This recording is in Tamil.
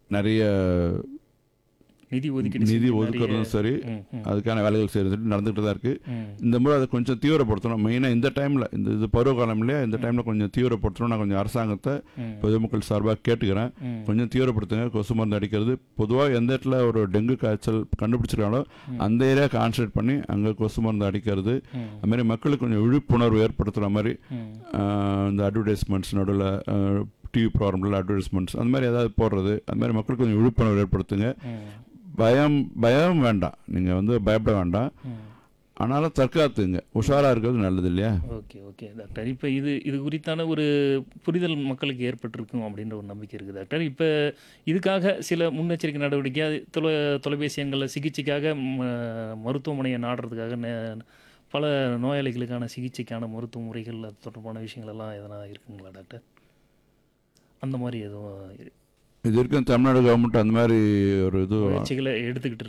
நிறைய நிதி ஒதுக்கீடு நிதி செஞ்சு ஒதுக்குறதும் நிறைய- சரி ம், ம், அதுக்கான வேலைகள் செய்கிறது நடந்துகிட்டு தான் இருக்குது ம். இந்த முறை அதை கொஞ்சம் தீவிரப்படுத்தணும் மெயினாக இந்த டைமில் இந்த இது பருவகாலம் இல்லையா இந்த டைமில் கொஞ்சம் தீவிரப்படுத்தணும் நான் கொஞ்சம் அரசாங்கத்தை ம், பொதுமக்கள் சார்பாக கேட்டுக்கிறேன் ம். கொஞ்சம் தீவிரப்படுத்துங்க கொசு மருந்து அடிக்கிறது பொதுவாக எந்த இடத்துல ஒரு டெங்கு காய்ச்சல் கண்டுபிடிச்சிருக்காங்களோ அந்த ஏரியா கான்சன்ட்ரேட் பண்ணி அங்கே கொசு மருந்து அடிக்கிறது ம், அது மாதிரி மக்களுக்கு கொஞ்சம் விழிப்புணர்வு ஏற்படுத்துகிற மாதிரி ம். ஆஹ், இந்த அட்வர்டைஸ்மெண்ட்ஸ் நடுவில் டிவி ப்ரோக்ராமில் அட்வர்டைஸ்மெண்ட்ஸ் அந்த மாதிரி ஏதாவது போடுறது அது மாதிரி மக்களுக்கு கொஞ்சம் விழிப்புணர்வு ஏற்படுத்துங்க ம், பயம் பயம் வேண்டாம் நீங்கள் வந்து பயப்பட வேண்டாம் ம். ஆனாலும் தற்காத்துங்க உஷாராக இருக்கிறது நல்லது இல்லையா ஓகே ஓகே டாக்டர் இப்போ இது இது குறித்தான ஒரு புரிதல் மக்களுக்கு ஏற்பட்டிருக்கும் அப்படின்ற ஒரு நம்பிக்கை இருக்குது டாக்டர் இப்போ இதுக்காக சில முன்னெச்சரிக்கை நடவடிக்கையாக தொலை தொலைபேசி எண்களில் சிகிச்சைக்காக ம- மருத்துவமனையை நாடுறதுக்காக நே- பல நோயாளிகளுக்கான சிகிச்சைக்கான மருத்துவ முறைகள் அது தொடர்பான விஷயங்கள் எல்லாம் எதனா இருக்குங்களா டாக்டர் அந்த மாதிரி எதுவும் இது வரைக்கும் தமிழ்நாடு கவர்மெண்ட் அந்த மாதிரி ஒரு இது முயற்சிகளை எடுத்துக்கிட்டு